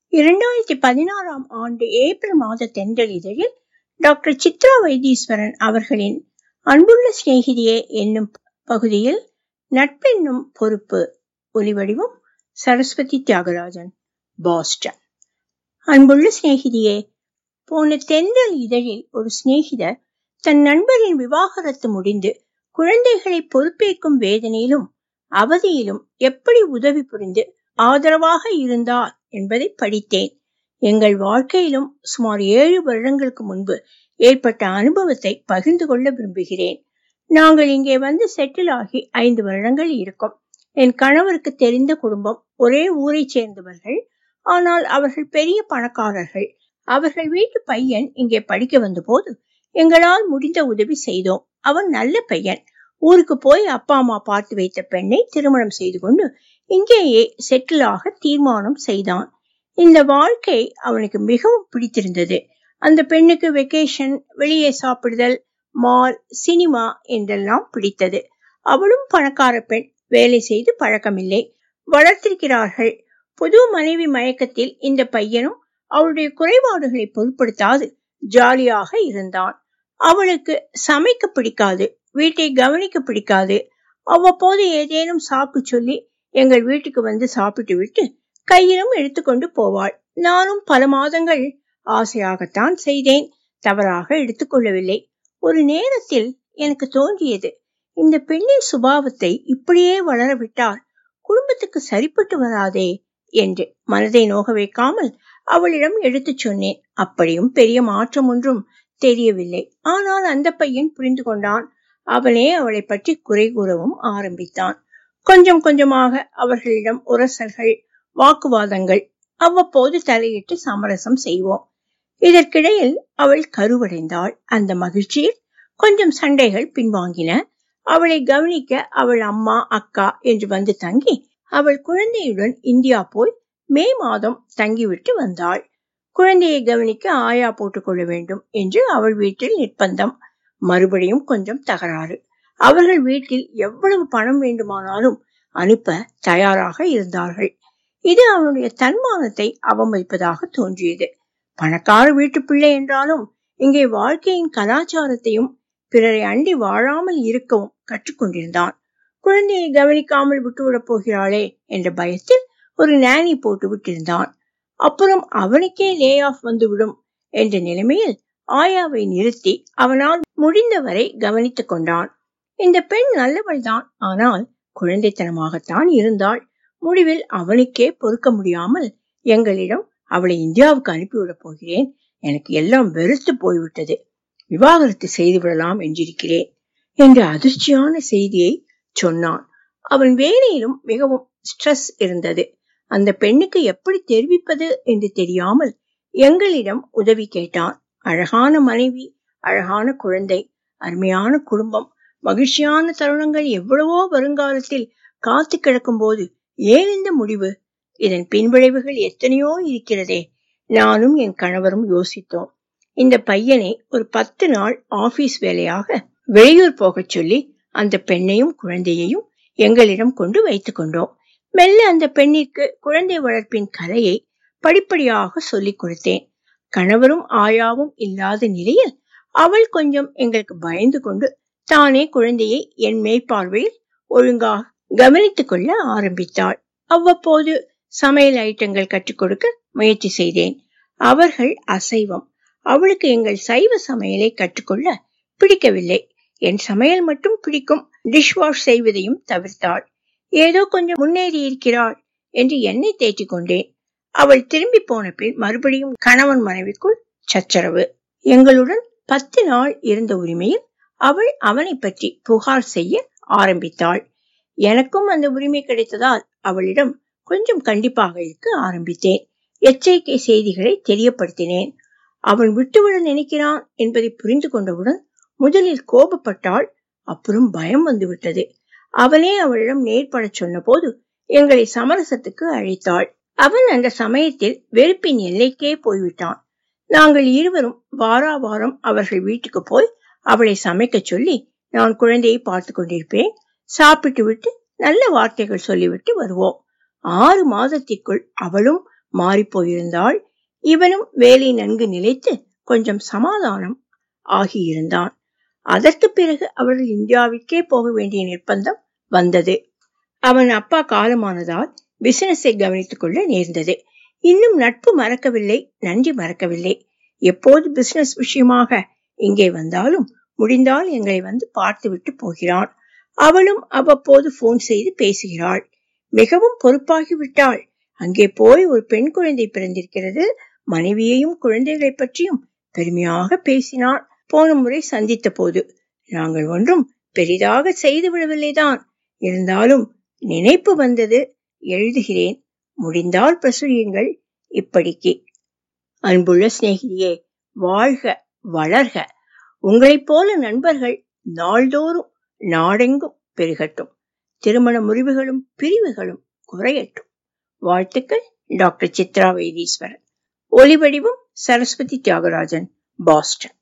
இரண்டாயிரத்தி பதினாறாம் ஆண்டு ஏப்ரல் மாத தென்றல் இதழில் டாக்டர் சித்ரா வைத்தீஸ்வரன் அவர்களின் அன்புள்ள சிநேகிதியே என்னும் பகுதியில் நட்பென்னும் பொறுப்பு ஒலிவடிவம் சரஸ்வதி தியாகராஜன் பாஸ்டன் அன்புள்ள சிநேகிதியே போன தென்றல் இதழில் ஒரு சிநேகிதர் தன் நண்பரின் விவாகரத்து முடிந்து குழந்தைகளை பொறுப்பேற்கும் வேதனையிலும் அவதியிலும் எப்படி உதவி புரிந்து ஆதரவாக இருந்தார் என்பதை படித்தேன் எங்கள் வாழ்க்கையிலும் சுமார் ஏழு வருடங்களுக்கு முன்பு ஏற்பட்ட அனுபவத்தை பகிர்ந்து கொள்ள விரும்புகிறேன் நாங்கள் இங்கே வந்து செட்டில் ஆகி ஐந்து வருடங்கள் இருக்கும் என் கணவருக்கு தெரிந்த குடும்பம் ஒரே ஊரை சேர்ந்தவர்கள் ஆனால் அவர்கள் பெரிய பணக்காரர்கள் அவர்கள் வீட்டு பையன் இங்கே படிக்க வந்தபோது எங்களால் முடிந்த உதவி செய்தோம் அவன் நல்ல பையன் ஊருக்கு போய் அப்பா அம்மா பார்த்து வைத்த பெண்ணை திருமணம் செய்து கொண்டு இங்கேயே செட்டில் ஆக தீர்மானம் செய்தான் இந்த வாழ்க்கை அவனுக்கு மிகவும் பிடித்திருந்தது அந்த பெண்ணுக்கு வெக்கேஷன் வெளியே சாப்பிடுதல் மால் சினிமா என்றெல்லாம் பிடித்தது அவளும் பணக்கார பெண் வேலை செய்து பழக்கமில்லை வளர்த்திருக்கிறார்கள் புது மனைவி மயக்கத்தில் இந்த பையனும் அவளுடைய குறைபாடுகளை பொருட்படுத்தாது ஜாலியாக இருந்தான் அவளுக்கு சமைக்க பிடிக்காது வீட்டை கவனிக்க பிடிக்காது அவ்வப்போது ஏதேனும் சாக்கு சொல்லி எங்கள் வீட்டுக்கு வந்து சாப்பிட்டு விட்டு கையிலும் எடுத்துக்கொண்டு போவாள் நானும் பல மாதங்கள் ஆசையாகத்தான் செய்தேன் தவறாக எடுத்துக்கொள்ளவில்லை ஒரு நேரத்தில் எனக்கு தோன்றியது இந்த பெண்ணின் சுபாவத்தை இப்படியே வளர விட்டால் குடும்பத்துக்கு சரிப்பட்டு வராதே என்று மனதை நோக வைக்காமல் அவளிடம் எடுத்துச் சொன்னேன் அப்படியும் பெரிய மாற்றம் ஒன்றும் தெரியவில்லை ஆனால் அந்த பையன் புரிந்து கொண்டான் அவனே அவளை பற்றி குறை கூறவும் ஆரம்பித்தான் கொஞ்சம் கொஞ்சமாக அவர்களிடம் உரசல்கள் வாக்குவாதங்கள் அவ்வப்போது தலையிட்டு சமரசம் செய்வோம் இதற்கிடையில் அவள் கருவடைந்தாள் அந்த மகிழ்ச்சியில் கொஞ்சம் சண்டைகள் பின்வாங்கின அவளை கவனிக்க அவள் அம்மா அக்கா என்று வந்து தங்கி அவள் குழந்தையுடன் இந்தியா போய் மே மாதம் தங்கிவிட்டு வந்தாள் குழந்தையை கவனிக்க ஆயா போட்டுக்கொள்ள வேண்டும் என்று அவள் வீட்டில் நிர்பந்தம் மறுபடியும் கொஞ்சம் தகராறு அவர்கள் வீட்டில் எவ்வளவு பணம் வேண்டுமானாலும் அனுப்ப தயாராக இருந்தார்கள் இது அவனுடைய தன்மானத்தை அவமதிப்பதாக தோன்றியது பணக்கார வீட்டு பிள்ளை என்றாலும் இங்கே வாழ்க்கையின் கலாச்சாரத்தையும் பிறரை அண்டி வாழாமல் இருக்கவும் கற்றுக்கொண்டிருந்தான் குழந்தையை கவனிக்காமல் விட்டுவிடப் போகிறாளே என்ற பயத்தில் ஒரு நானி போட்டு விட்டிருந்தான் அப்புறம் அவனுக்கே லே ஆஃப் வந்துவிடும் என்ற நிலைமையில் ஆயாவை நிறுத்தி அவனால் முடிந்தவரை கவனித்துக் கொண்டான் இந்த பெண் நல்லவள்தான் ஆனால் குழந்தைத்தனமாகத்தான் இருந்தாள் முடிவில் அவனுக்கே பொறுக்க முடியாமல் எங்களிடம் அவளை இந்தியாவுக்கு அனுப்பிவிடப் போகிறேன் எனக்கு எல்லாம் வெறுத்து போய்விட்டது விவாகரத்து செய்து விடலாம் என்றிருக்கிறேன் என்ற அதிர்ச்சியான செய்தியை சொன்னான் அவன் வேலையிலும் மிகவும் ஸ்ட்ரெஸ் இருந்தது அந்த பெண்ணுக்கு எப்படி தெரிவிப்பது என்று தெரியாமல் எங்களிடம் உதவி கேட்டான் அழகான மனைவி அழகான குழந்தை அருமையான குடும்பம் மகிழ்ச்சியான தருணங்கள் எவ்வளவோ வருங்காலத்தில் காத்து கிடக்கும் போது ஏன் இந்த முடிவு இதன் பின்விளைவுகள் எத்தனையோ இருக்கிறதே நானும் என் கணவரும் யோசித்தோம் இந்த பையனை ஒரு பத்து நாள் ஆபீஸ் வேலையாக வெளியூர் போகச் சொல்லி அந்த பெண்ணையும் குழந்தையையும் எங்களிடம் கொண்டு வைத்துக் கொண்டோம் மெல்ல அந்த பெண்ணிற்கு குழந்தை வளர்ப்பின் கலையை படிப்படியாக சொல்லிக் கொடுத்தேன் கணவரும் ஆயாவும் இல்லாத நிலையில் அவள் கொஞ்சம் எங்களுக்கு பயந்து கொண்டு தானே குழந்தையை என் மேற்பார்வையில் ஒழுங்காக கவனித்துக் கொள்ள ஆரம்பித்தாள் அவ்வப்போது சமையல் ஐட்டங்கள் கற்றுக் கொடுக்க முயற்சி செய்தேன் அவர்கள் அசைவம் அவளுக்கு எங்கள் சைவ சமையலை கற்றுக்கொள்ள பிடிக்கவில்லை என் சமையல் மட்டும் பிடிக்கும் டிஷ் வாஷ் செய்வதையும் தவிர்த்தாள் ஏதோ கொஞ்சம் முன்னேறி இருக்கிறாள் என்று என்னை தேற்றிக் கொண்டேன் அவள் திரும்பி போன பின் மறுபடியும் கணவன் மனைவிக்குள் சச்சரவு எங்களுடன் பத்து நாள் இருந்த உரிமையில் அவள் அவனை பற்றி புகார் செய்ய ஆரம்பித்தாள் எனக்கும் அந்த உரிமை கிடைத்ததால் அவளிடம் கொஞ்சம் கண்டிப்பாக இருக்க ஆரம்பித்தேன் எச்சரிக்கை செய்திகளை தெரியப்படுத்தினேன் அவன் விட்டுவிட நினைக்கிறான் என்பதை புரிந்து கொண்டவுடன் முதலில் கோபப்பட்டாள் அப்புறம் பயம் வந்துவிட்டது அவனே அவளிடம் நேர்படச் சொன்னபோது எங்களை சமரசத்துக்கு அழைத்தாள் அவன் அந்த சமயத்தில் வெறுப்பின் எல்லைக்கே போய்விட்டான் நாங்கள் இருவரும் வாரா வாரம் அவர்கள் வீட்டுக்கு போய் அவளை சமைக்க சொல்லி நான் குழந்தையை பார்த்து கொண்டிருப்பேன் சாப்பிட்டு விட்டு நல்ல வார்த்தைகள் சொல்லிவிட்டு வருவோம் ஆறு மாதத்திற்குள் அவளும் மாறி போயிருந்தாள் இவனும் வேலை நன்கு நிலைத்து கொஞ்சம் சமாதானம் ஆகியிருந்தான் அதற்கு பிறகு அவர்கள் இந்தியாவிற்கே போக வேண்டிய நிர்பந்தம் வந்தது அவன் அப்பா காலமானதால் பிசினஸை கவனித்துக் கொள்ள நேர்ந்தது இன்னும் நட்பு மறக்கவில்லை நன்றி மறக்கவில்லை எப்போது பிசினஸ் விஷயமாக இங்கே வந்தாலும் முடிந்தால் எங்களை வந்து பார்த்துவிட்டு போகிறான் அவளும் அவ்வப்போது போன் செய்து பேசுகிறாள் மிகவும் பொறுப்பாகி விட்டாள் அங்கே போய் ஒரு பெண் குழந்தை பிறந்திருக்கிறது மனைவியையும் குழந்தைகளை பற்றியும் பெருமையாக பேசினாள் போன முறை சந்தித்த போது நாங்கள் ஒன்றும் பெரிதாக செய்து விடவில்லைதான் இருந்தாலும் நினைப்பு வந்தது எழுதுகிறேன் முடிந்தால் பிரசுரியுங்கள் இப்படிக்கு அன்புள்ள சிநேகிதியே வாழ்க வளர்க உங்களைப் போல நண்பர்கள் நாள்தோறும் நாடெங்கும் பெருகட்டும் திருமண முறிவுகளும் பிரிவுகளும் குறையட்டும் வாழ்த்துக்கள் டாக்டர் சித்ரா வைத்தீஸ்வரன் ஒலிவடிவம் சரஸ்வதி தியாகராஜன் பாஸ்டன்